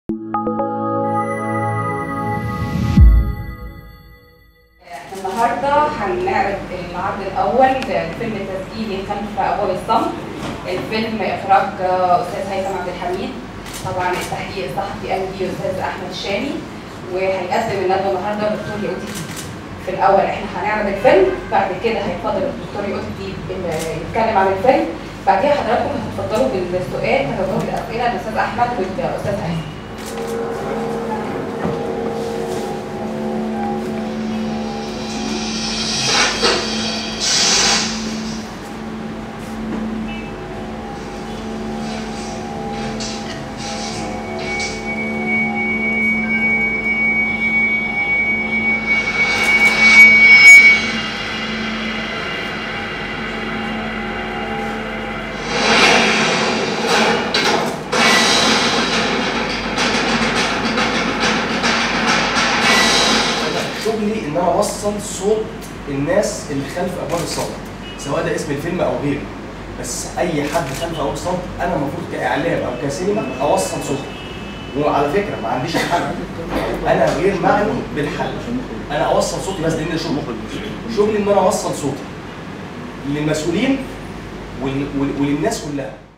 احنا النهارده هنعرض العرض الاول لفيلم تسجيلي خلف ابواب الصمت الفيلم اخراج استاذ هيثم عبد الحميد طبعا التحقيق الصحفي قام بيه استاذ احمد الشامي وهيقدم الندوه النهارده الدكتور يوتي في الاول احنا هنعرض الفيلم بعد كده هيتفضل الدكتور يوتي يتكلم عن الفيلم بعديها حضراتكم هتتفضلوا بالسؤال هتجاوبوا الاسئله الاستاذ احمد والاستاذ هيثم شغلي ان انا اوصل صوت الناس اللي خلف ابواب الصمت سواء ده اسم الفيلم او غيره بس اي حد خلف ابواب الصمت انا المفروض كاعلام او كسينما اوصل صوته وعلى فكره ما عنديش حل انا غير معني بالحل انا اوصل صوتي بس لان ده شغلي شغلي ان انا اوصل صوتي للمسؤولين وال- وال- وللناس كلها